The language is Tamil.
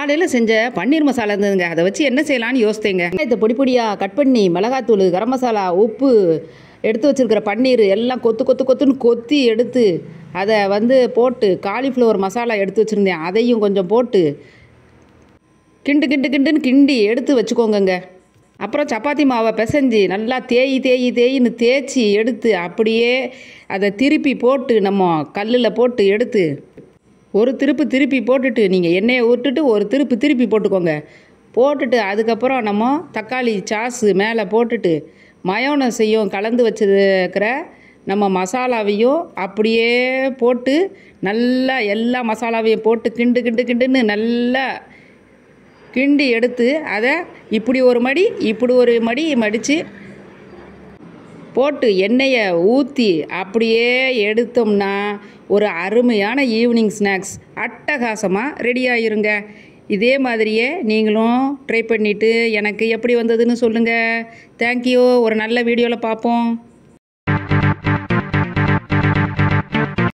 காலையில் செஞ்ச பன்னீர் மசாலா இருந்ததுங்க அதை வச்சு என்ன செய்யலாம்னு யோசித்தேங்க இதை பொடி பொடியாக கட் பண்ணி மிளகாத்தூள் கரம் மசாலா உப்பு எடுத்து வச்சிருக்கிற பன்னீர் எல்லாம் கொத்து கொத்து கொத்துன்னு கொத்தி எடுத்து அதை வந்து போட்டு காலிஃப்ளவர் மசாலா எடுத்து வச்சுருந்தேன் அதையும் கொஞ்சம் போட்டு கிண்டு கிண்டு கிண்டுன்னு கிண்டி எடுத்து வச்சுக்கோங்கங்க அப்புறம் சப்பாத்தி மாவை பிசைஞ்சு நல்லா தேய் தேய் தேயின்னு தேய்ச்சி எடுத்து அப்படியே அதை திருப்பி போட்டு நம்ம கல்லில் போட்டு எடுத்து ஒரு திருப்பு திருப்பி போட்டுட்டு நீங்கள் எண்ணெயை விட்டுட்டு ஒரு திருப்பு திருப்பி போட்டுக்கோங்க போட்டுட்டு அதுக்கப்புறம் நம்ம தக்காளி சாஸு மேலே போட்டுட்டு மயோனஸையும் கலந்து வச்சிருக்கிற நம்ம மசாலாவையும் அப்படியே போட்டு நல்லா எல்லா மசாலாவையும் போட்டு கிண்டு கிண்டு கிண்டுன்னு நல்லா கிண்டி எடுத்து அதை இப்படி ஒரு மடி இப்படி ஒரு மடி மடித்து போட்டு எண்ணெயை ஊற்றி அப்படியே எடுத்தோம்னா ஒரு அருமையான ஈவினிங் ஸ்நாக்ஸ் அட்டகாசமாக ரெடி ஆயிருங்க இதே மாதிரியே நீங்களும் ட்ரை பண்ணிவிட்டு எனக்கு எப்படி வந்ததுன்னு சொல்லுங்கள் தேங்க்யூ ஒரு நல்ல வீடியோவில் பார்ப்போம்